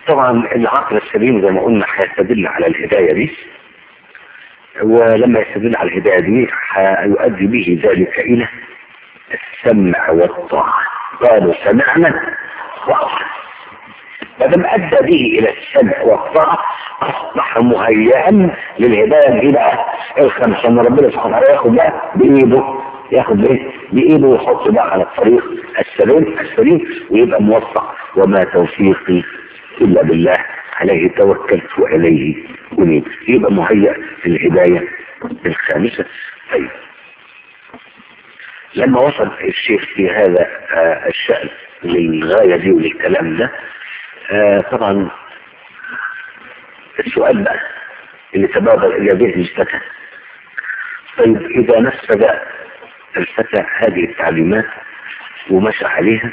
طبعا العقل السليم زي ما قلنا هيستدل على الهداية دي ولما يستدل على الهداية دي هيؤدي به ذلك إلى السمع والطاعة قالوا سمعنا وأطعنا ما دام ادى به الى السمع والطاعه اصبح مهيئا للهدايه الى الخمسه ان ربنا سبحانه وتعالى ياخد بقى بايده ياخد بايه؟ بايده ويحط بقى على الطريق السليم السليم ويبقى موفق وما توفيقي الا بالله عليه توكلت واليه انيب يبقى مهيئ للهدايه الخامسه طيب لما وصل الشيخ في هذا آه الشأن للغاية دي وللكلام ده آه طبعا السؤال بقى اللي تبادر الى ذهن الفتى طيب اذا نفذ الفتى هذه التعليمات ومشى عليها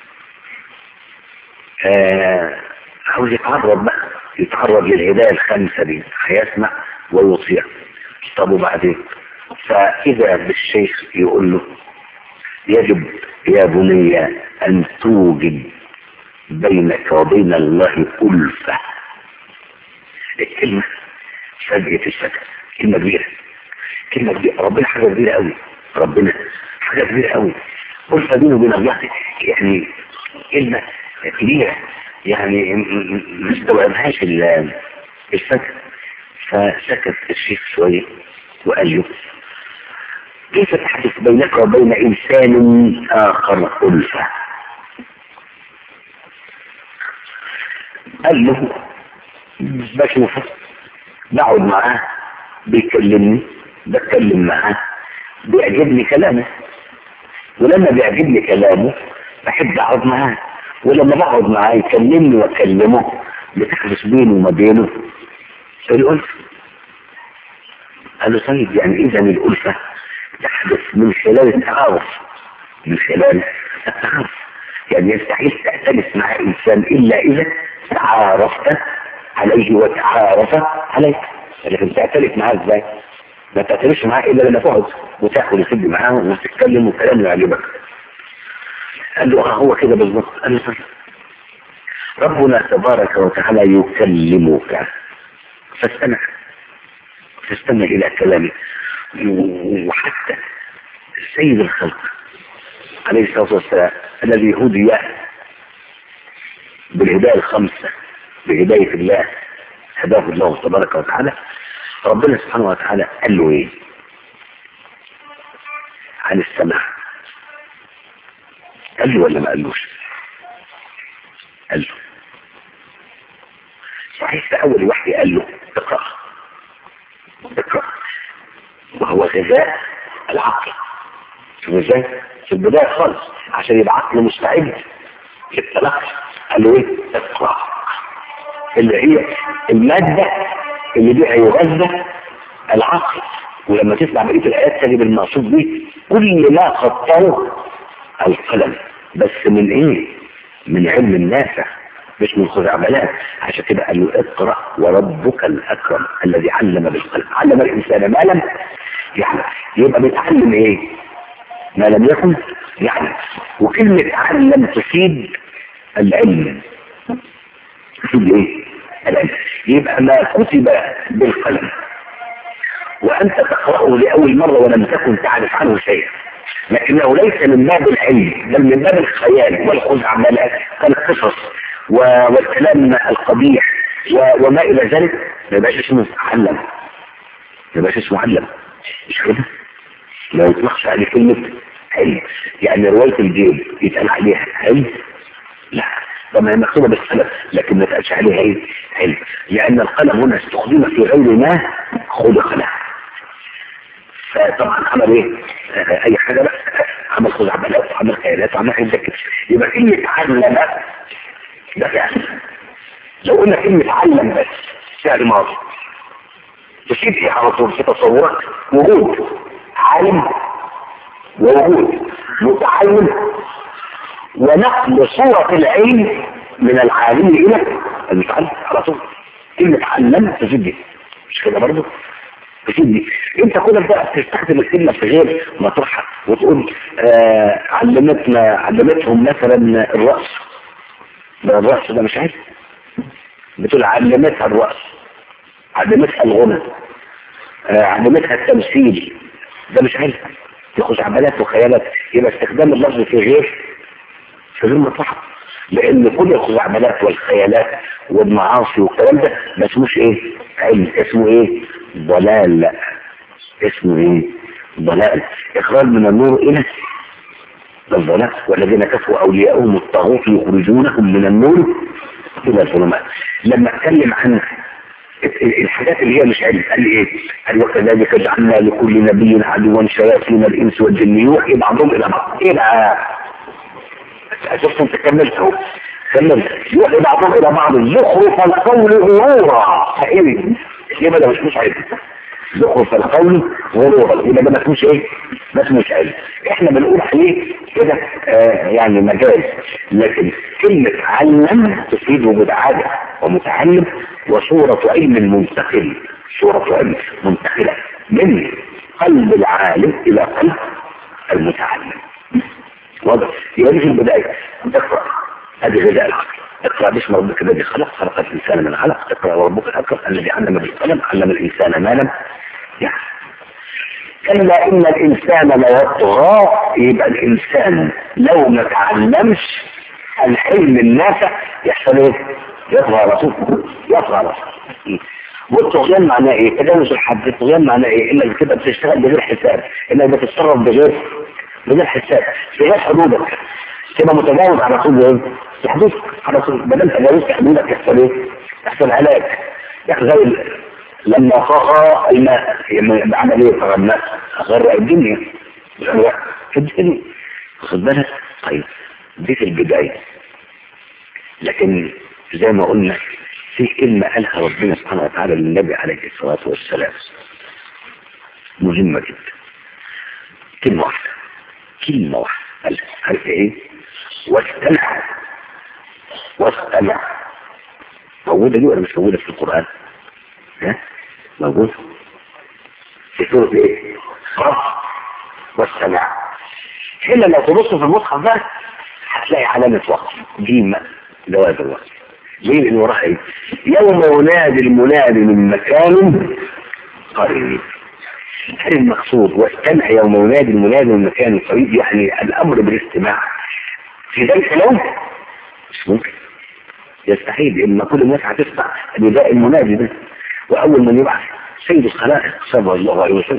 آه عاوز يتعرض بقى يتعرض للهداية الخامسة دي هيسمع ويطيع طب وبعدين فإذا بالشيخ يقول له يجب يا بني أن توجد بينك وبين الله ألفة الكلمة فجأة الفتى كلمة كبيرة كلمة كبيرة ربنا حاجة كبيرة قوي ربنا حاجة كبيرة قوي ألفة بينه وبين الله يعني كلمة كبيرة يعني ما استوعبهاش الفتى فسكت الشيخ شوية وقال له كيف تحدث بينك وبين إنسان آخر ألفة قال له بشوفه بقعد معاه بيكلمني بتكلم معاه بيعجبني كلامه ولما بيعجبني كلامه بحب اقعد معاه ولما بقعد معاه يكلمني واكلمه بتحدث بيني وما بينه الألفة قال له طيب يعني إذا الألفة تحدث من خلال التعارف من خلال التعارف يعني يستحيل تأتلف مع إنسان إلا إذا تعارفت عليه وتعارف عليك لكن تأتلف معاه إزاي؟ ما تأتلفش معاه إلا لما تقعد وتاكل وتدي معاه وتتكلم وكلام يعجبك قال له اه هو كده بالظبط قال له طيب ربنا تبارك وتعالى يكلمك فاستمع تستمع إلى كلامه وحتى سيد الخلق عليه الصلاة والسلام الذي هدي بالهداية الخمسة بهداية الله هداه الله تبارك وتعالى ربنا سبحانه وتعالى قال له ايه عن السماع قال له ولا ما قالوش قال له صحيح في اول وحي قال له اقرأ اقرأ وهو غذاء العقل شوف ازاي في البداية خالص عشان يبقى عقله مستعد للتلقي قال له ايه اقرأ اللي هي المادة اللي بيها يغذى العقل ولما تسمع بقية الآيات تجد المقصود به كل ما خطره القلم بس من ايه من علم النافع مش من خزعبلات عشان كده قال له اقرأ وربك الأكرم الذي علم بالقلم علم الإنسان ما لم يعلم يبقى بيتعلم ايه ما لم يكن يعلم وكلمة علم تفيد العلم تفيد ايه العلم يبقى ما كتب بالقلم وأنت تقرأه لأول مرة ولم تكن تعرف عنه شيئا لكنه ليس من باب العلم بل من باب الخيال والخزعبلات كالقصص والكلام القبيح وما إلى ذلك ما يبقاش اسمه علم ما يبقاش اسمه علم مش كده ما يطلقش عليه كلمة علم يعني رواية الجيب يتقال عليها علم لا طبعا هي مكتوبة بالقلم لكن ما يتقالش عليها ايه علم لأن القلم هنا استخدم في غير ما خلق له فطبعا عمل ايه اي حاجة بقى عمل خزعبلات وعمل خيالات وعمل حاجة كده يبقى كلمة علم ده فعل لو قلنا كلمة علم بس فعل ماضي تفيد ايه على طول في تصورك وجود عالم ووجود متعلم ونقل صورة العلم من العالم الى المتعلم على طول كلمة علم تفيد دي مش كده برضه تفيد دي انت كلك بقى تستخدم الكلمة في غير مطرحها وتقول آه علمتنا علمتهم مثلا الرأس ده الرأس ده مش عارف بتقول علمتها الرقص علمتها الغنى آه، علمتها التمثيل ده مش علم دي خزعبلات وخيالات يبقى استخدام اللفظ في غير في غير مصلحه لان كل الخزعبلات والخيالات والمعاصي والكلام ده ما اسموش ايه علم اسمه ايه ضلال اسمه ايه ضلال اخراج من النور الى الظلام والذين كفروا اولياءهم الطاغوت يخرجونهم من النور الى الظلمات لما اتكلم عن الحاجات اللي هي مش علم قال لي ايه قال وكذلك جعلنا لكل نبي عدوا شياطين الانس والجن يوحي بعضهم الى بعض ايه بقى شفت انت كملت اهو كملت يوحي بعضهم الى بعض زخرف القول غرورا فايه يبقى ده مش مش علم زخرف القول غرورا يبقى ده ما اسموش ايه ما اسموش علم احنا بنقول عليه كده آه يعني مجاز لكن كلمة علم تفيد وجود عادة ومتعلم وصورة علم منتقل صورة علم منتقلة من قلب العالم إلى قلب المتعلم واضح يبقى دي في البداية اقرأ هذه غذاء العقل اقرأ باسم ربك الذي خلق خلق الإنسان من علق اقرأ وربك الأكرم الذي علم بالقلم علم الإنسان ما لم يعلم كلا إن الإنسان ليطغى يبقى الإنسان لو ما تعلمش العلم النافع يحصل ايه؟ يطغى على طول يطغى على طول والطغيان معناه ايه؟ تجاوز الحد الطغيان معناه ايه؟ انك بتبقى بتشتغل بغير حساب انك بتتصرف بغير بغير حساب بغير حدودك تبقى متجاوز على طول ايه؟ في حدودك على طول ما دام تجاوزت حدودك يحصل ايه؟ يحصل هلاك يحصل زي لما طغى الماء عمل ايه طغى الماء غرق الدنيا في الدنيا واخد بالك طيب دي في البداية لكن زي ما قلنا في كلمة قالها ربنا سبحانه وتعالى للنبي عليه الصلاة والسلام مهمة جدا كلمة واحدة كلمة واحدة قالها عارف ايه واستمع واستمع موجودة دي ولا مش موجودة في القرآن ها موجودة في سورة ايه صف والسماع هنا لو تبص في المصحف ده هتلاقي علامة وقت جيم جواز الوقت ليه لان وراها ايه يوم ينادي المنادي من مكان قريب هل المقصود واستمع يوم ينادي المنادي من مكان قريب يعني الامر بالاستماع في ذلك اليوم مش ممكن يستحيل ان كل الناس هتسمع نداء المنادي ده واول من يبعث سيد الخلائق صلى الله عليه وسلم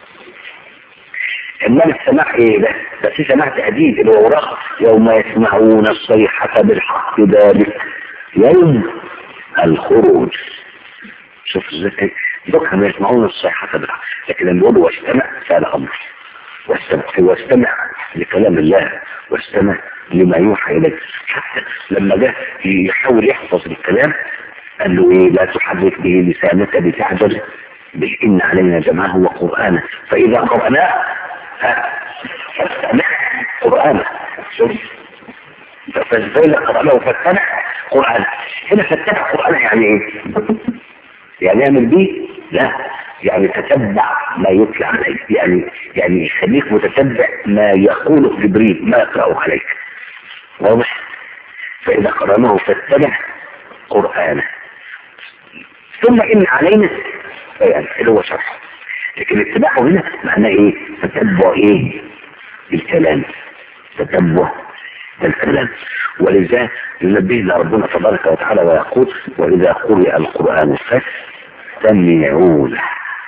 انما السماع ايه ده ده في سماع تهديد اللي هو وراه يوم يسمعون الصيحة بالحق ذلك يوم الخروج شوف ازاي دوك ما يسمعون الصيحة بالحق لكن لما يقولوا واستمع فهذا امر واستمع واستمع لكلام الله واستمع لما يوحى اليك حتى لما جه يحاول يحفظ الكلام قال له ايه لا تحرك به لسانك لتعجل به ان علينا جمعه وقرانه فاذا قراناه فاستمع قرانه شوف فازاي قرانه فاستمع قرانه هنا فاستمع قرانه يعني ايه يعني يعمل بيه لا يعني تتبع ما يتلى عليك يعني يعني يخليك متتبع ما يقوله جبريل ما يقرأه عليك واضح فإذا قرأناه فاتبع قرآنه ثم إن علينا بيان اللي هو شرح لكن اتباعه هنا معناه ايه تتبع ايه الكلام تتبع الكلام ولذا ينبهنا ربنا تبارك وتعالى ويقول وإذا قرئ القرآن فاستمعوا له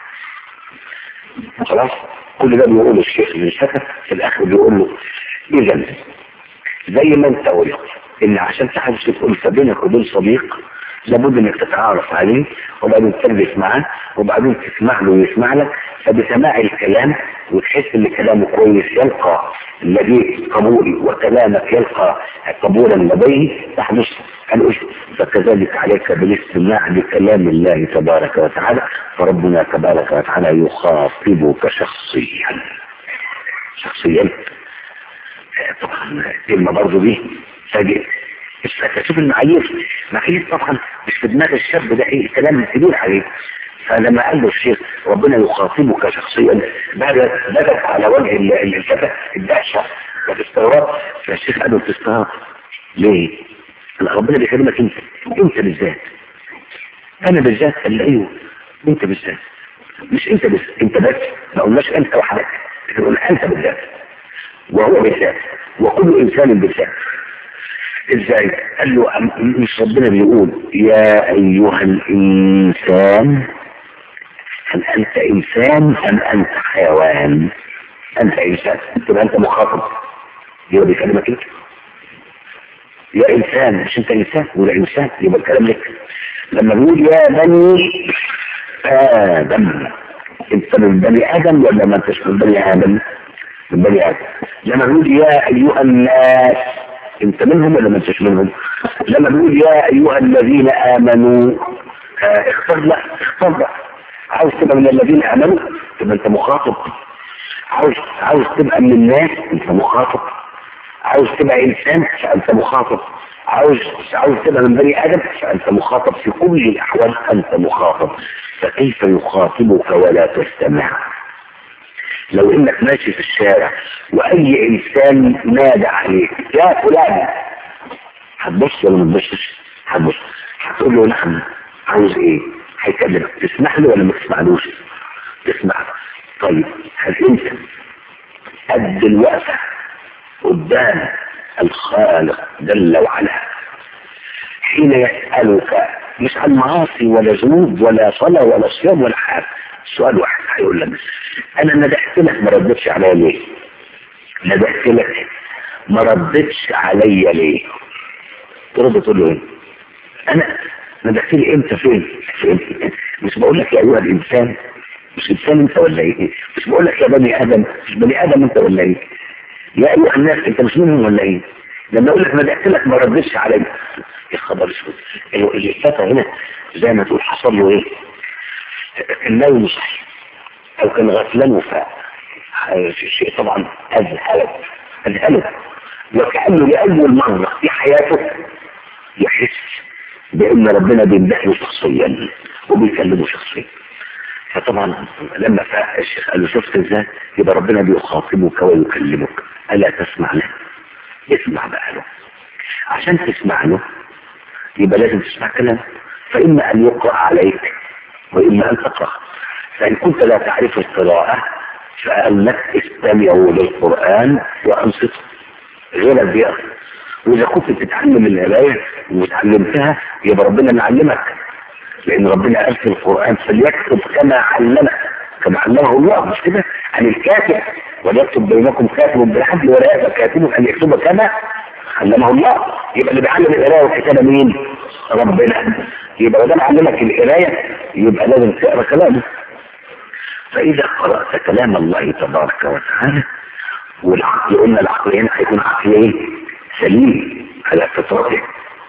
خلاص كل ده بيقول الشيخ اللي سكت في الآخر بيقول له إذا زي ما انت قلت ان عشان تحدث الألفة بينك وبين صديق لابد انك تتعرف عليه وبعدين تجلس معاه وبعدين تسمع له ويسمع لك فبسماع الكلام وتحس ان كلامه كويس يلقى الذي قبول وكلامك يلقى قبولا لديه تحدث الأسر فكذلك عليك بالاستماع لكلام الله تبارك وتعالى فربنا تبارك وتعالى يخاطبك شخصيا شخصيا طبعا كلمة برضه دي فاجئ شوف المعايير معايير طبعا مش في دماغ الشاب ده ايه كلام كبير عليه فلما قال له الشيخ ربنا يخاطبك شخصيا بدت بدت على وجه الفتى الدهشه والاستغراب فالشيخ قال له تستغرب ليه؟ لا ربنا بيكلمك انت انت بالذات انا بالذات قال لي ايوه انت بالذات مش انت بس انت بس ما قلناش انت وحدك لكن انت بالذات وهو بالذات وكل انسان بالذات ازاي قال له مش ربنا بيقول يا ايها الانسان هل انت انسان ام انت حيوان انت انسان تبقى انت مخاطب يبقى بيكلمك انت يا انسان مش انت انسان ولا انسان يبقى الكلام لك لما بيقول يا بني ادم انت من بني ادم ولا ما انتش من بني ادم من بني ادم لما بيقول يا ايها الناس انت منهم ولا ما انتش منهم لما بيقول يا ايها الذين امنوا اه اختار لا اختار لا عاوز تبقى من الذين امنوا تبقى انت مخاطب عاوز عاوز تبقى من الناس انت مخاطب عاوز تبقى انسان فانت مخاطب عاوز عاوز تبقى من بني ادم فانت مخاطب في كل الاحوال انت مخاطب فكيف يخاطبك ولا تستمع لو انك ماشي في الشارع واي انسان نادى عليك يا فلان هتبص ولا ما تبصش هتبص هتقول له نعم عاوز ايه هيكلمك تسمح له ولا ما تسمعلوش تسمع طيب هل انت قد الوقفه قدام الخالق جل وعلا حين يسألك مش عن معاصي ولا ذنوب ولا صلاة ولا صيام ولا حاجة سؤال واحد هيقول لك انا ندحت لك ما ردتش عليا ليه ندحت لك ما ردتش عليا ليه ترد تقول له ايه انا ندحت لي امتى فين فين مش بقول لك يا ايها الانسان مش انسان انت ولا ايه مش بقول لك يا بني ادم مش بني ادم انت ولا ايه يا ايها الناس انت مش منهم ولا ايه لما اقول لك ندحت لك ما ردتش عليا يا خبر اسود اللي اتفتى هنا زي ما تقول حصل له ايه النوم صحي او كان غفلان وفاء شيء طبعا اذهلت اذهلت وكانه لاول مره في حياته يحس بان ربنا بيمدحه شخصيا وبيكلمه شخصيا فطبعا لما فاق الشيخ قال له شفت ازاي يبقى ربنا بيخاطبك ويكلمك الا تسمع له اسمع بقى له عشان تسمع له يبقى لازم تسمع كلامه فاما ان يقرا عليك واما ان تقرا فان كنت لا تعرف القراءه فقال لك استمعوا للقران وانصتوا غيرك بيقرا واذا كنت بتتعلم القرايه وتعلمتها يبقى ربنا معلمك لان ربنا قال في القران فليكتب كما علمك كما علمه الله مش كده عن الكاتب وليكتب بينكم كاتب بالعدل ولا يأبى كاتب ان يكتب كما علمه الله يبقى اللي بيعلم القرايه والكتابه مين؟ ربنا يبقى ده علمك القرايه يبقى لازم تقرا كلامه فاذا قرات كلام الله تبارك وتعالى والعقل قلنا العقل هنا هيكون عقل ايه؟ سليم على فطرته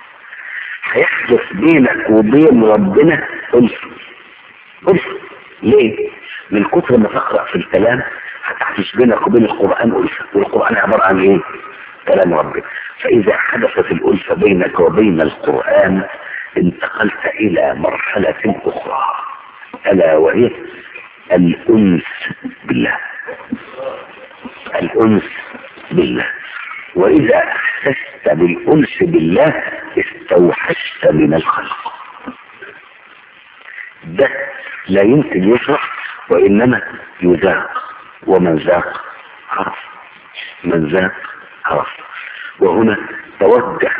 هيحدث بينك وبين ربنا ألف ألف ليه؟ من كتر ما تقرأ في الكلام هتحدث بينك وبين القرآن ألفة والقرآن عبارة عن إيه؟ كلام ربنا فإذا حدثت الألفة بينك وبين القرآن انتقلت إلى مرحلة أخرى ألا وهي الأنس بالله الأنس بالله وإذا أحسست بالأنس بالله استوحشت من الخلق ده لا يمكن يشرح وإنما يذاق ومن ذاق عرف من ذاق عرف وهنا توجه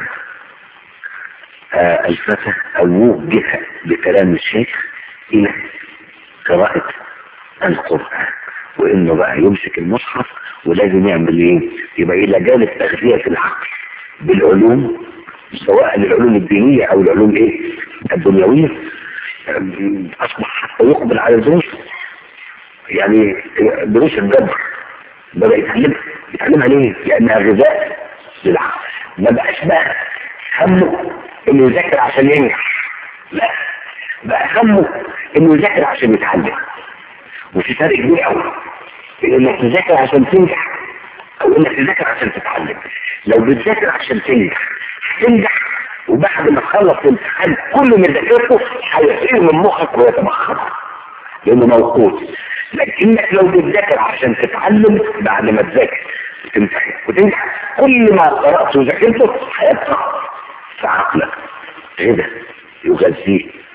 آه الفتى أو وجه بكلام الشيخ إلى قراءة القرآن وإنه بقى يمسك المصحف ولازم يعمل إيه؟ يبقى إلى جانب تغذية العقل بالعلوم سواء العلوم الدينية أو العلوم إيه؟ الدنيوية أصبح حتى يقبل على الدروس يعني دروس الجبر بدأ يتعلمها يتعلمها ليه؟ لأنها غذاء للعقل ما بقاش بقى همه إنه يذاكر عشان ينجح لا بقى همه إنه يذاكر عشان يتعلم وفي فرق كبير قوي بين إنك تذاكر عشان تنجح أو إنك تذاكر عشان تتعلم لو بتذاكر عشان تنجح هتنجح وبعد ما تخلص الامتحان كل ما ذاكرته هيطير من مخك ويتبخر لانه موقوت لكنك لو بتذاكر عشان تتعلم بعد ما تذاكر تمتحن وتنجح كل ما قرأت وذاكرته هيبقى في عقلك كده يغذيه فده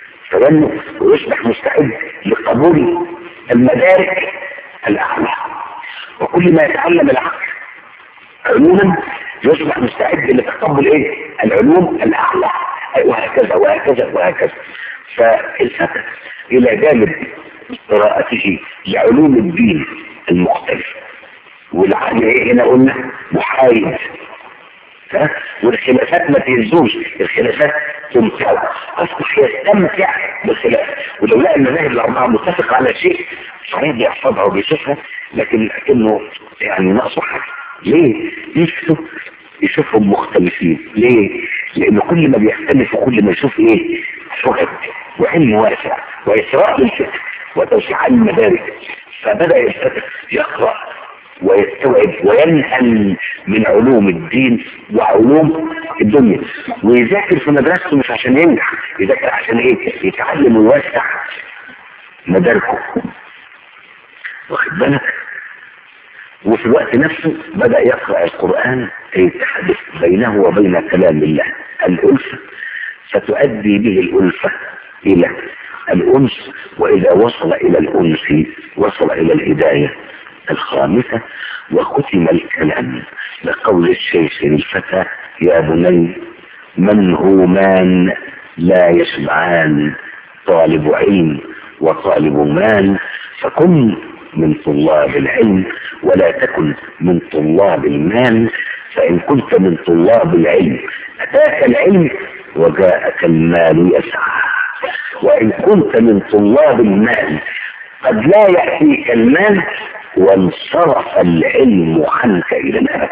ينمو ويصبح مستعد لقبول المدارك الأعلى وكل ما يتعلم العقل علوما يصبح مستعد لتقبل ايه العلوم الأعلى وهكذا وهكذا وهكذا فالفتى إلى جانب قراءته لعلوم الدين المختلفة والعقل ايه هنا قلنا محايد ها؟ والخلافات ما تهزوش الخلافات تمتعه اصبح يستمتع بالخلاف ولو لقى المذاهب الاربعه متفق على شيء صحيح بيحفظها وبيشوفها لكن لكنه يعني ناقصه حاجه ليه؟ يشوف يشوفهم مختلفين ليه؟ لان كل ما بيختلف كل ما يشوف ايه؟ شغل وعلم واسع وإسراء للفكر وتوسيع المدارك فبدأ يستطيع يقرأ ويستوعب وينهل من علوم الدين وعلوم الدنيا ويذاكر في مدرسته مش عشان ينجح يذاكر عشان ايه يتعلم ويوسع مداركه واخد بالك وفي الوقت نفسه بدأ يقرأ القرآن يتحدث بينه وبين كلام الله الألفة ستؤدي به الألفة إلى الأنس وإذا وصل إلى الأنس وصل إلى الهداية الخامسة وختم الكلام بقول الشيخ الفتى يا بني منهومان لا يشبعان طالب علم وطالب مال فكن من طلاب العلم ولا تكن من طلاب المال فإن كنت من طلاب العلم أتاك العلم وجاءك المال يسعى وإن كنت من طلاب المال قد لا يأتيك المال وانصرف العلم عنك إلى الأبد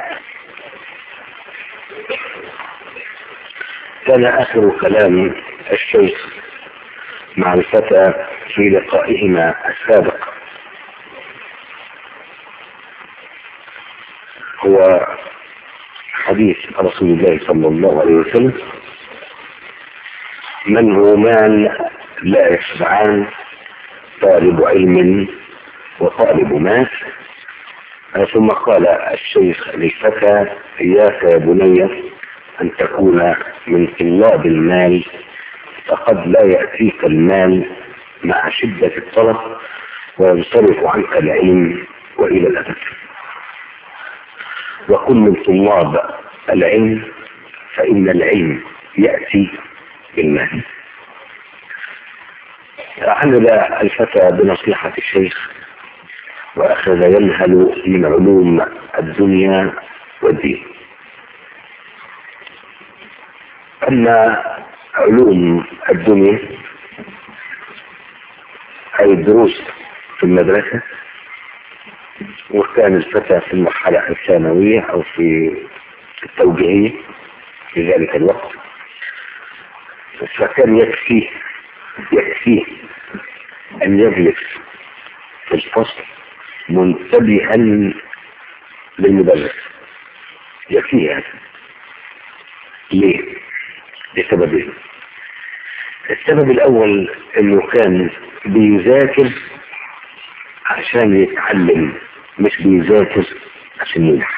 كان آخر كلام الشيخ مع الفتى في لقائهما السابق هو حديث رسول الله صلى الله عليه وسلم من همان لا يشبعان طالب علم وطالب مال ثم قال الشيخ للفتى إياك يا بني أن تكون من طلاب المال فقد لا يأتيك المال مع شدة الطلب وينصرف عنك العلم وإلى الأبد وكن من طلاب العلم فإن العلم يأتي بالمال عمل الفتى بنصيحة الشيخ وأخذ ينهل من علوم الدنيا والدين أما علوم الدنيا أي الدروس في المدرسة وكان الفتى في المرحلة الثانوية أو في التوجيهية في ذلك الوقت فكان يكفيه يكفيه أن يجلس في الفصل منتبها للمدرس يكفيه هذا ليه؟ لسببين السبب الأول أنه كان بيذاكر عشان يتعلم مش بيذاكر عشان ينجح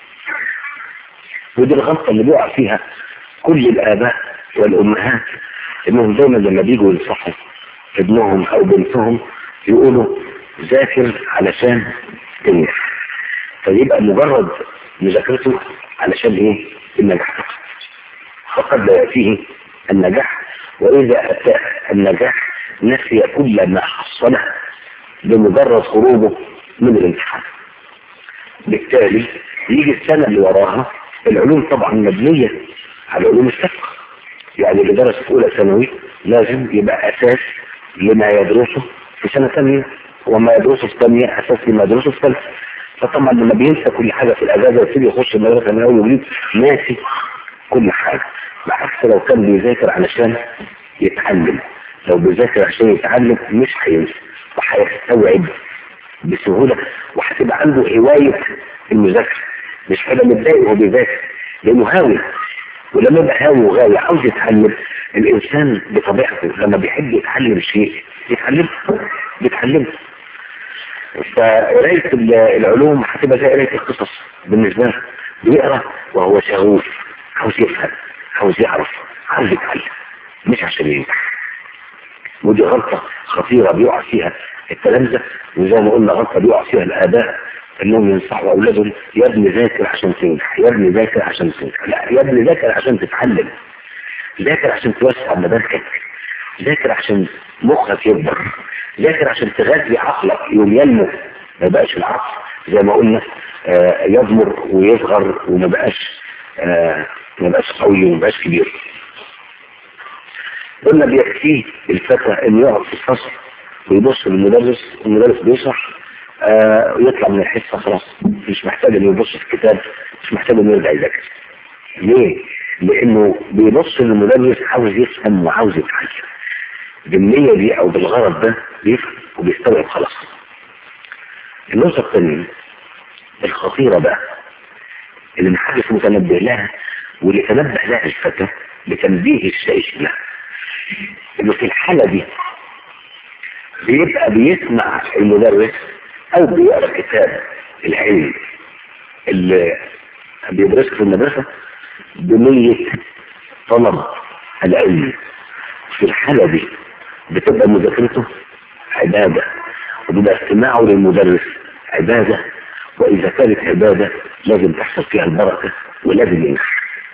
ودي الغلطة اللي بيقع فيها كل الآباء والأمهات إنهم دايما لما بيجوا ينصحوا ابنهم أو بنتهم يقولوا ذاكر علشان تنجح فيبقى مجرد مذاكرته علشان ايه النجاح فقد لا يأتيه النجاح وإذا أتى النجاح نسي كل ما حصله بمجرد خروجه من الامتحان بالتالي يجي السنة اللي وراها العلوم طبعا مبنية على علوم السابقة يعني اللي درس في أولى ثانوي لازم يبقى أساس لما يدرسه في سنة ثانية وما يدرسه في ثانية أساس لما يدرسه في ثالثة فطبعا لما بينسى كل حاجة في الأجازة يبتدي يخش المدرسة من أول وجديد ناسي كل حاجة بعكس لو كان بيذاكر علشان يتعلم لو بيذاكر عشان يتعلم مش هينسى وهيستوعب بسهولة وهتبقى عنده هواية المذاكرة مش هيبقى متضايق وهو بيذاكر لأنه هاوي ولما يبقى هاوي وغاوي عاوز يتعلم الإنسان بطبيعته لما بيحب يتعلم شيء يتعلم بيتعلم فقراية العلوم هتبقى زي قراية القصص بالنسبة له بيقرا وهو شغوف عاوز يفهم عاوز يعرف عاوز يتعلم مش عشان ينجح ودي غلطة خطيرة بيقع فيها التلامذة وزي ما قلنا غلطة بيقع فيها الآباء انهم ينصحوا اولادهم يا ابني ذاكر عشان تنجح يا ابني ذاكر عشان تنجح لا يا ابني ذاكر عشان تتعلم ذاكر عشان توسع مداركك ذاكر عشان مخك يكبر ذاكر عشان تغذي عقلك يوم ينمو ما يبقاش العقل زي ما قلنا آه يضمر ويصغر وما بقاش آه ما بقاش قوي وما بقاش كبير قلنا بيكفيه الفتى ان يقعد في الفصل ويبص للمدرس المدرس بيشرح آه يطلع من الحصة خلاص مش محتاج انه يبص في الكتاب مش محتاج انه يرجع يذاكر ليه؟ لانه بيبص للمدرس عاوز يفهم وعاوز يتعلم بالنية دي او بالغرض ده بيفهم وبيستوعب خلاص النقطة الثانية الخطيرة بقى اللي محدش متنبه لها واللي تنبه لها الفتى بتنبيه الشيش لها انه في الحالة دي بيبقى بيسمع المدرس او بيقرا كتاب العلم اللي بيدرسه في المدرسة بنية طلب العلم في الحالة دي بتبقى مذاكرته عبادة وبيبقى استماعه للمدرس عبادة وإذا كانت عبادة لازم تحصل فيها البركة ولازم ينجح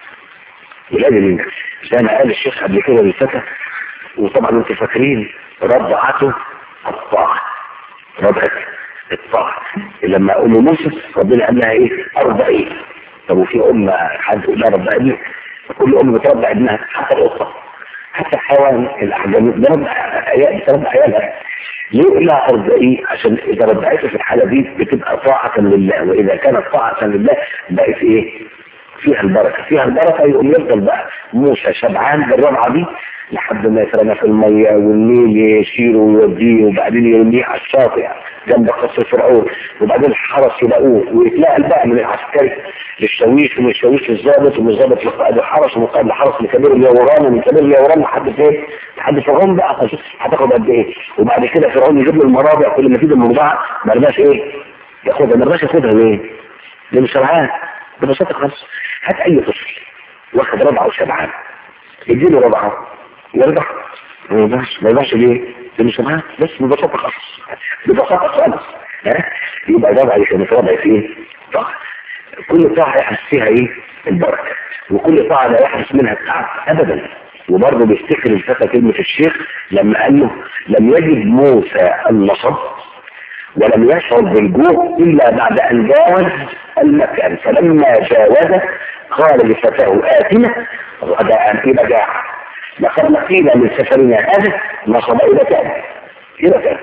ولازم ينجح زي ما قال الشيخ قبل كده للفتى وطبعا انتوا فاكرين رضعته الطاعة رضعت الطاعة لما أم موسى ربنا قال لها إيه أرضعي طب وفي أم حد يقول لها رضعي كل أم بترضع ابنها حتى القطة حتى الحيوان الأعجمي بيرضع بترضع عيالها ليه يقول لها أرضعي عشان إذا رضعته في الحالة دي بتبقى طاعة لله وإذا كانت طاعة لله بقت إيه فيها البركة فيها البركة يقوم يفضل بقى موسى شبعان بالرضعة دي لحد ما يترمى في المية والنيل يشيله ويوديه وبعدين يرميه على الشاطئ جنب قصر فرعون وبعدين الحرس يلاقوه ويتلاقى بقى من العسكري للشاويش ومن الشاويش للظابط ومن الظابط لقائد الحرس ومن قائد الحرس لكبير اليوران ومن كبير اليوران لحد فين؟ لحد فرعون بقى هتاخد قد ايه؟ وبعد كده فرعون يجيب له المرابع كل ما تيجي المرضعه ما رضاش ايه؟ ياخدها ما رضاش ياخدها ليه؟ ليه مش شبعان ببساطه خالص هات اي طفل واخد رضعه وشبعان اديله رضعه يرجع ما يرجعش ما يرجعش ليه؟ لانه شبعان بس ببساطه خالص ببساطه خالص ها يبقى ده بعد كده رضع في ايه؟ طاعه كل طاعه يحس فيها ايه؟ البركه وكل طاعه لا يحدث منها التعب ابدا وبرضه بيفتكر الفتى كلمه الشيخ لما قال له لم يجد موسى النصب ولم يشعر بالجوع إلا بعد أن جاوز المكان فلما جاوز قال لفتاه آتنا غداء إلى جاع لقد لقينا من سفرنا هذا نصب إلى كان إلى كان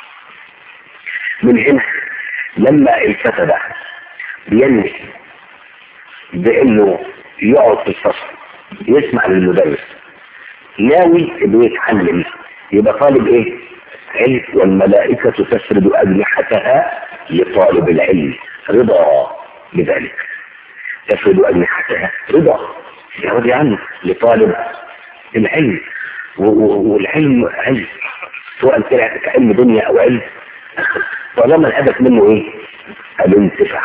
من هنا لما الفتى ده بينوي بأنه يقعد في الفصل يسمع للمدرس ناوي انه يتعلم يبقى طالب ايه علم والملائكة تسرد أجنحتها لطالب العلم رضا بذلك تسرد أجنحتها رضا يرضي عنه لطالب العلم والعلم علم سواء كان علم دنيا أو علم طالما الهدف منه ايه الانتفاع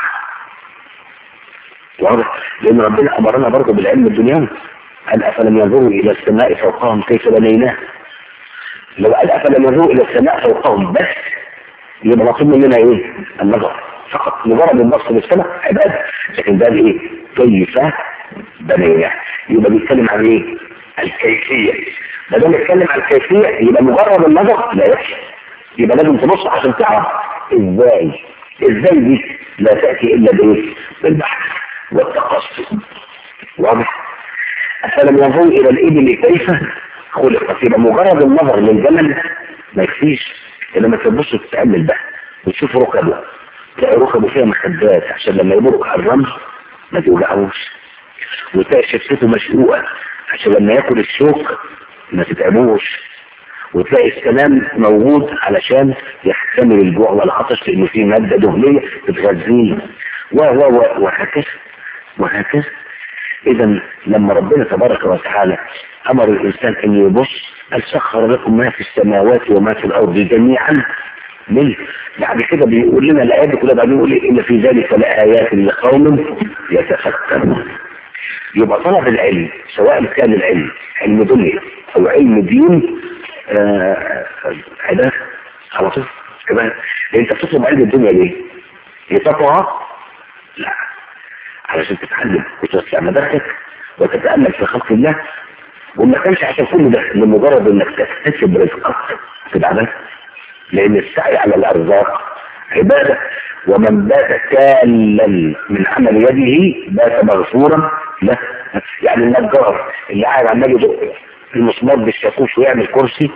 واضح لأن ربنا أمرنا برضه بالعلم الدنيوي قال أفلم ينظروا إلى السماء فوقهم كيف بنيناها لو قال أفلم ينظروا إلى السماء فوقهم بس يبقى مطلوب مننا إيه؟ النظر فقط مجرد النص للسماء عبادة لكن ده إيه؟ كيف بنيناها يبقى بيتكلم عن إيه؟ الكيفية ما دام بيتكلم عن الكيفية يبقى مجرد النظر لا يكفي يبقى لازم تبص عشان تعرف ازاي ازاي دي لا تأتي إلا بإيه؟ بالبحث والتقصي واضح أفلم ينظروا إلى الإبل كيف خلقت يبقى مجرد النظر للجمل ما يكفيش لما تبص تتأمل بقى وتشوف ركبه تلاقي ركبه فيها مخدات عشان لما يمرق على الرمل ما توجعوش وتلاقي شفته مشقوقة عشان لما ياكل الشوك ما تتعبوش وتلاقي السلام موجود علشان يحتمل الجوع والعطش لانه فيه ماده دهنيه بتغذيه وهكذا وهكذا اذا لما ربنا تبارك وتعالى امر الانسان ان يبص قال سخر لكم ما في السماوات وما في الارض جميعا من بعد كده بيقول لنا الايات كلها بعدين يقول ان في ذلك لايات لقوم يتفكرون يبقى طلب العلم سواء كان العلم علم دنيا او علم دين آه عبادة على طول عبادة انت بتطلب علم الدنيا ليه؟ هي تقوى لا علشان تتعلم وتوسع مداركك وتتأمل في خلق الله وما كانش عشان كل ده لمجرد انك تكتسب رزقك تبقى عبادة لان السعي على الارزاق عبادة ومن بات كالا من عمل يده بات مغفورا له يعني النجار اللي قاعد عمال يدق المسمار بالشاكوش ويعمل كرسي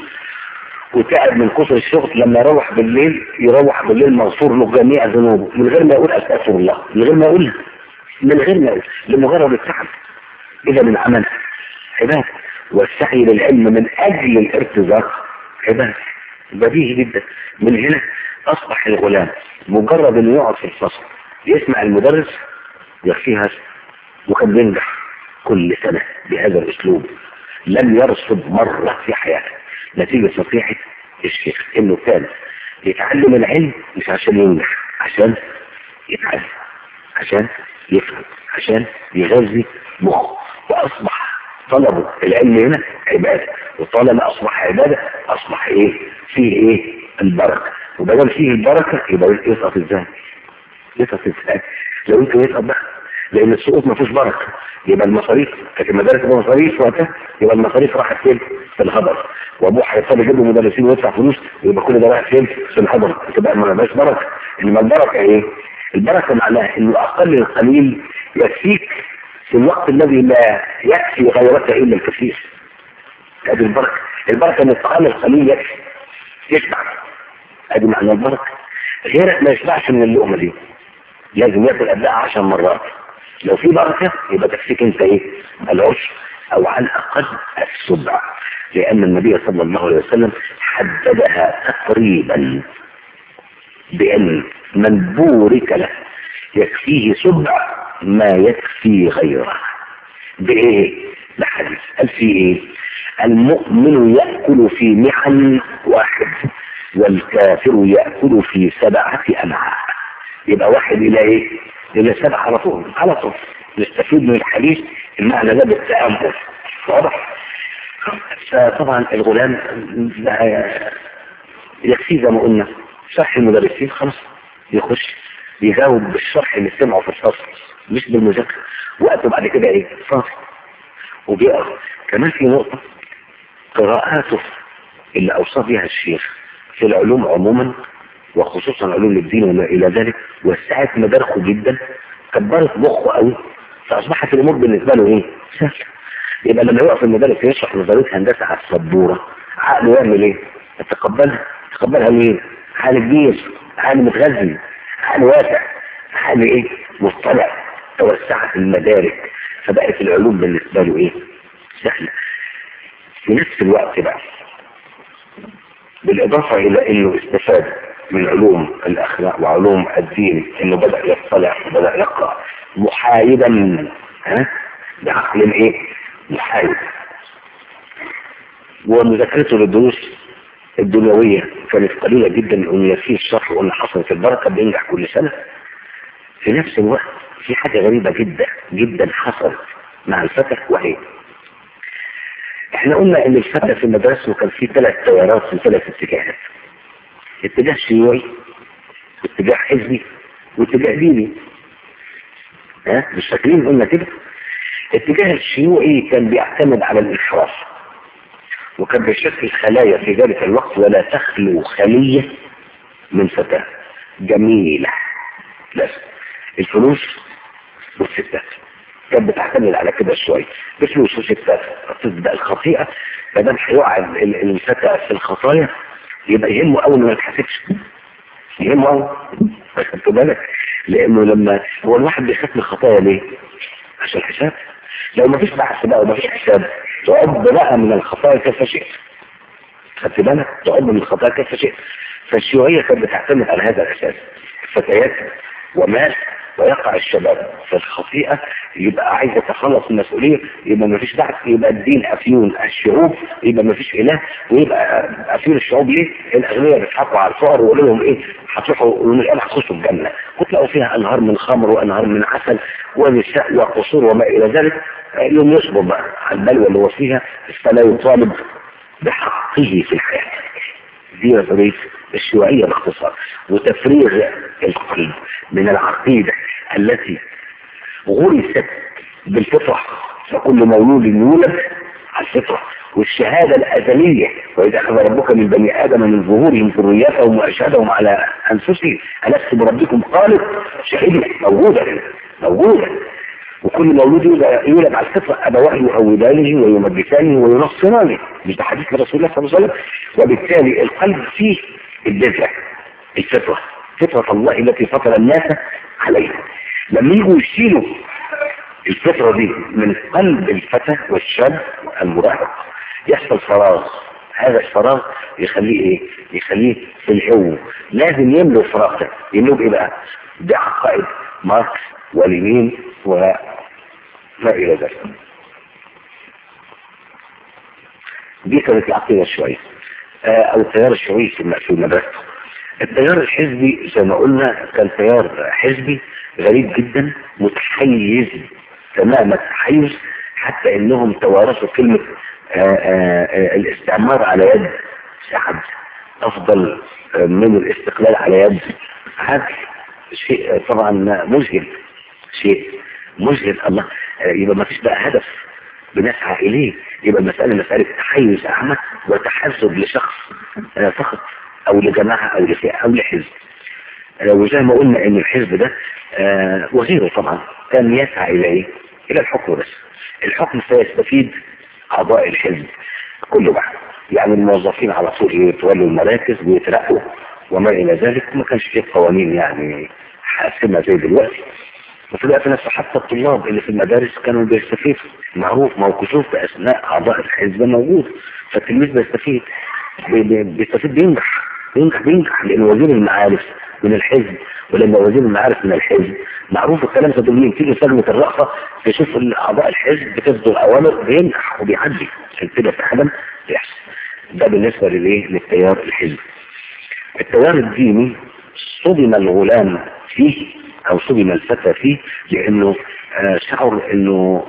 وتعب من كثر الشغل لما يروح بالليل يروح بالليل مغفور له جميع ذنوبه من غير ما يقول استغفر الله من غير ما يقولها من غير ما يقول لمجرد التعب اذا من عمل عباده والسعي للعلم من اجل الارتزاق عباده بديهي جدا من هنا اصبح الغلام مجرد انه يقعد في الفصل يسمع المدرس يكفيها وكان بينجح كل سنة بهذا الاسلوب لم يرصد مرة في حياته نتيجة نصيحة الشيخ انه كان يتعلم العلم مش عشان ينجح عشان يتعلم عشان يفهم عشان يغذي مخه واصبح طلبه العلم هنا عبادة وطالما اصبح عبادة اصبح ايه فيه ايه البركة وبدل فيه البركة يبقى يسقط ازاي يسقط ازاي لو انت يسقط بقى لان السقوط ما فيهوش بركة يبقى المصاريف كانت المدارس مصاريف وقتها يبقى المصاريف راحت فين في الهدر وابوه هيضطر يجيب له مدرسين ويدفع فلوس يبقى كل ده رايح فين في الهدر تبقى ما بقاش بركة انما البركة ايه البركة معناها انه اقل القليل يكفيك في الوقت الذي لا يكفي غيرته الا الكثير هذه البركة البركة ان اقل القليل يكفي يشبع ادي معنى البركة غيرك ما يشبعش من اللقمة دي لازم ياكل قبلها عشر مرات لو في بركة يبقى تكفيك انت ايه العشر او على الاقل السبع لان النبي صلى الله عليه وسلم حددها تقريبا بان من بورك له يكفيه سبع ما يكفي غيره بايه بحديث قال في ايه المؤمن يأكل في محن واحد والكافر يأكل في سبعة أمعاء يبقى واحد إلى إيه؟ إلى سبعة على طول على طول نستفيد من الحديث المعنى ده بالتأمل واضح؟ فطبعا الغلام يكفي زي ما قلنا شرح المدرسين خلاص يخش يجاوب بالشرح اللي سمعه في الفصل مش بالمذاكرة وقته بعد كده ايه فاضي وبيقرا كمان في نقطة قراءاته اللي أوصى بها الشيخ في العلوم عموما وخصوصا علوم الدين وما إلى ذلك وسعت مداركه جدا كبرت مخه قوي فأصبحت الأمور بالنسبة له إيه؟ سهلة يبقى لما يقف المدرس يشرح نظرية هندسة على السبورة عقله يعمل إيه؟ يتقبلها يتقبلها مين؟ عقل كبير عقل متغذي عقل واسع عقل إيه؟ مطلع توسعت المدارك فبقت العلوم بالنسبة له إيه؟ سهلة في نفس الوقت بقى بالإضافة إلى أنه استفاد من علوم الأخلاق وعلوم الدين أنه بدأ يطلع وبدأ يقرأ محايدا ها بعقل إيه محايد ومذاكرته للدروس الدنيوية كانت قليلة جدا أن فيه الشرح وأن حصلت البركة بينجح كل سنة في نفس الوقت في حاجة غريبة جدا جدا حصلت مع الفتى وهي احنا قلنا ان الفتى في المدرسة كان فيه ثلاث تيارات في ثلاث اتجاهات اتجاه شيوعي واتجاه حزبي واتجاه ديني ها مش فاكرين قلنا كده الاتجاه الشيوعي كان بيعتمد على الانحراف وكان بيشكل خلايا في ذلك الوقت ولا تخلو خلية من فتاة جميلة بس الفلوس والستات كانت بتعتمد على كده شوية بفلوس وستات تبدأ الخطيئة فدام هيقع الفتاة في الخطايا يبقى يهمه قوي ما يتحسبش يهمه قوي خدت بالك لانه لما هو الواحد بيخاف من الخطايا ليه؟ عشان الحساب لو ما فيش بحث بقى وما فيش حساب تعب بقى من الخطايا كيف شئت خدت بالك تعب من الخطايا كيف شئت فالشيوعية كانت بتعتمد على هذا الاساس فتيات ومال ويقع الشباب في الخطيئة يبقى عايز يتخلص من المسؤولية يبقى ما فيش بعث يبقى الدين أفيون الشعوب يبقى ما فيش إله ويبقى أفيون الشعوب ليه؟ الأغنياء بيضحكوا على الفقر ويقولوا لهم إيه؟ هتروحوا يوم القيامة هتخشوا الجنة وتلاقوا فيها أنهار من خمر وأنهار من عسل ونساء وقصور وما إلى ذلك يوم يصبر بقى على البلوى اللي هو فيها فلا يطالب بحقه في الحياة دي نظرية الشيوعية باختصار وتفريغ القلب من العقيدة التي غرست بالفطرة فكل مولود يولد على الفطرة والشهادة الأزلية وإذا أخذ ربك من بني آدم من ظهورهم ذريتهم وأشهدهم على أنفسهم ألست بربكم قالوا شهدنا موجودة موجودة وكل مولود يولد على الفطرة أبواه يؤودانه ويمجسانه وينصرانه مش ده حديث رسول الله صلى الله عليه وسلم وبالتالي القلب فيه البذرة الفطرة فطرة الله التي فطر الناس عليها لما يجوا يشيلوا الفطرة دي من قلب الفتى والشاب المراهق يحصل فراغ هذا الفراغ يخليه ايه يخليه في العو لازم يملوا الفراغ ده يملوا بايه بقى بعقائد ماركس ولينين وما الى ذلك دي كانت العقيدة الشيوعية او التيار الشيوعي في المدرسة التيار الحزبي زي ما قلنا كان تيار حزبي غريب جدا متحيز تمام التحيز حتى انهم توارثوا كلمة آآ آآ الاستعمار على يد سعد افضل من الاستقلال على يد هذا شيء طبعا مذهل شيء مذهل الله يبقى ما فيش بقى هدف بنسعى اليه يبقى المسألة مسألة تحيز اعمى وتحزب لشخص فقط او لجماعة او لفئة او لحزب وزي ما قلنا ان الحزب ده وزيره طبعا كان يسعى الى ايه الى الحكم بس الحكم سيستفيد اعضاء الحزب كله بقى يعني الموظفين على طول يتولوا المراكز ويترقوا وما الى ذلك ما كانش فيه قوانين يعني حاسمه زي دلوقتي وفي الوقت نفسه حتى الطلاب اللي في المدارس كانوا بيستفيدوا معروف موقفوه باسماء اعضاء الحزب موجود فالتلميذ بيستفيد بيستفيد بينجح بينجح بينجح لان وزير المعارف من الحزب ولما وزير المعارف من الحزب معروف الكلام ده دول تيجي لجنه الرأفة تشوف اعضاء الحزب بتصدر اوامر بينجح وبيعدي عشان كده فعلا بيحصل ده بالنسبه للايه للتيار الحزبي التيار الديني صدم الغلام فيه او صدم الفتى فيه لانه آه شعر انه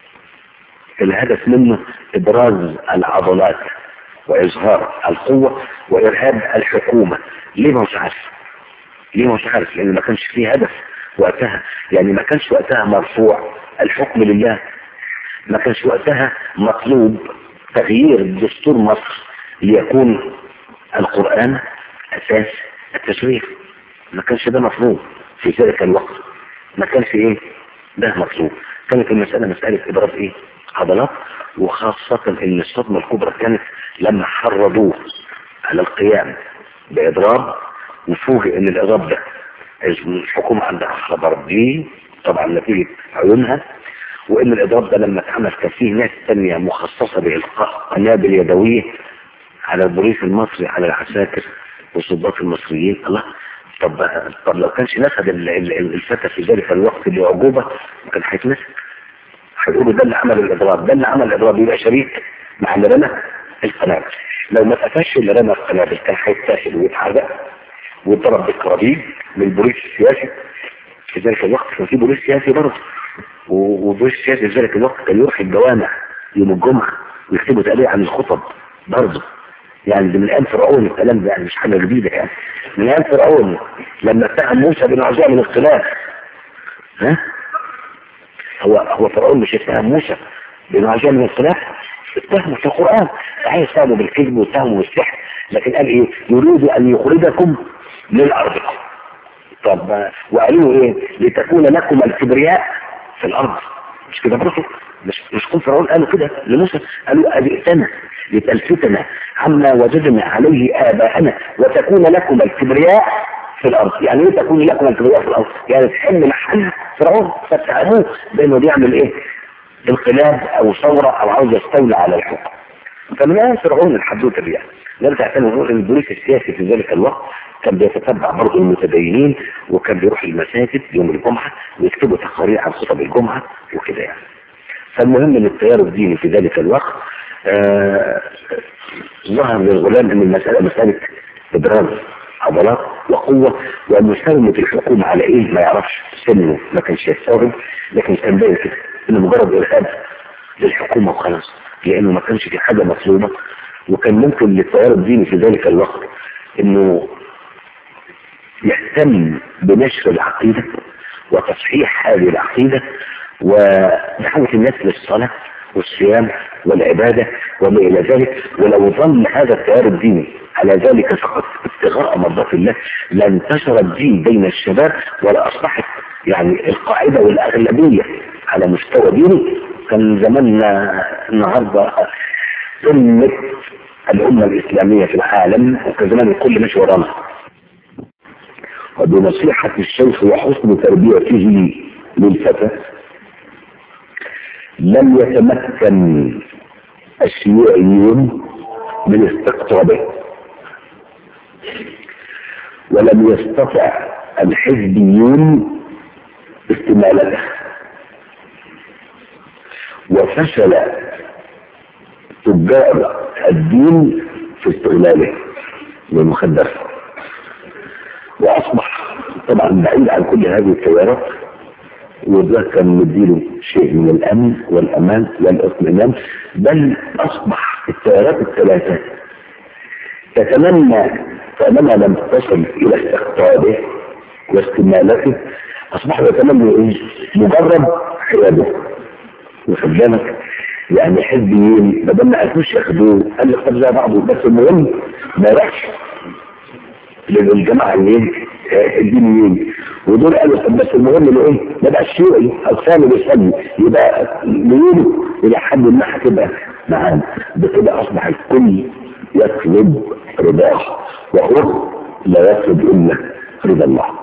الهدف منه ابراز العضلات واظهار القوة وارهاب الحكومة ليه ما مش عارف ليه ما مش عارف لان ما كانش فيه هدف وقتها يعني ما كانش وقتها مرفوع الحكم لله ما كانش وقتها مطلوب تغيير دستور مصر ليكون القرآن اساس التشريع ما كانش ده مطلوب في ذلك الوقت ما كانش ايه ده مطلوب كانت المسألة مسألة ابراز ايه عضلات وخاصة ان الصدمة الكبرى كانت لما حرضوه على القيام باضراب وفوجئ ان الاضراب ده الحكومة عندها خبر بيه طبعا نتيجة عيونها وان الاضراب ده لما اتعمل كان فيه ناس تانية مخصصة بإلقاء قنابل يدوية على البوليس المصري على العساكر والضباط المصريين الله طب طب لو كانش نسد الفتى في ذلك الوقت لعجوبة كان هيتمسك هيقولوا ده اللي عمل الاضراب ده اللي عمل الاضراب يبقى شريك مع اللي رمى القنابل لو ما اتقفش اللي رمى القنابل كان هيتاخد ويتحرق ويضرب بالكرابيج من البوليس السياسي في ذلك الوقت كان في بوليس سياسي برضه وبوليس سياسي في ذلك الوقت كان يروح الجوامع يوم الجمعة ويكتبوا تقرير عن الخطب برضه يعني ده من ايام فرعون الكلام ده يعني مش حاجه جديده يعني من ايام فرعون لما اتهم موسى بن عزام من اختلاف ها هو هو فرعون مش اتهم موسى بن عزام من اختلاف اتهموا في القران عايز يتهموا بالكذب واتهموا بالسحر لكن قال ايه يريد ان يخرجكم من ارضكم طب وقالوا ايه لتكون لكم الكبرياء في الارض مش كده برضه مش مش كل فرعون قالوا كده لموسى قالوا أجئتنا لتلفتنا عما وجدنا عليه آباءنا وتكون لكم الكبرياء في الأرض يعني ايه تكون لكم الكبرياء في الأرض يعني تحل محل فرعون فتعلموه بأنه بيعمل ايه انقلاب أو ثورة أو عاوز يستولى على الحكم فمن آن فرعون الحدوثة دي يعني نرجع تاني نقول ان البوليس السياسي في ذلك الوقت كان بيتتبع برضه المتدينين وكان بيروح المساجد يوم الجمعة ويكتبوا تقارير عن خطب الجمعة وكده يعني فالمهم ان التيار الديني في ذلك الوقت آه ظهر للغلام ان المسألة مسألة ابراز عضلات وقوة ومساومة الحكومة على ايه ما يعرفش سنه ما كانش يستوعب لكن كان باين كده انه مجرد ارهاب للحكومة وخلاص لانه ما كانش في حاجة مطلوبة وكان ممكن للتيار الديني في ذلك الوقت انه يهتم بنشر العقيدة وتصحيح هذه العقيدة ودعوة الناس للصلاة والصيام والعبادة وما إلى ذلك ولو ظل هذا التيار الديني على ذلك فقط ابتغاء مرضات الله لانتشر الدين بين الشباب ولا أصبحت يعني القاعدة والأغلبية على مستوى ديني كان زماننا النهاردة قمة الأمة الإسلامية في العالم وكان زمان الكل ماشي ورانا وبنصيحة الشيخ وحسن تربيته للفتى لم يتمكن الشيوعيون من استقطابه ولم يستطع الحزبيون استمالته وفشل تجار الدين في استغلاله للمخدرات واصبح طبعا بعيد عن كل هذه التيارات وده كان مديله شيء من الامن والامان والاطمئنان بل اصبح التيارات الثلاثه تتمنى طالما لم تصل الى استقطابه واستمالته اصبحوا يتمنوا ايه؟ مجرد حياده واخد بالك يعني حزبيين ما دام ما عرفوش ياخدوه قال لك طب زي بعضه بس المهم ما راحش للجماعه اللي الدينيين ودول قالوا طب بس المهم اللي ايه ما بقاش شيوعي او ثاني بيسمي يبقى ميوله الى حد ما هتبقى معانا بكده اصبح الكل يطلب رضاه وهو لا يطلب الا رضا الله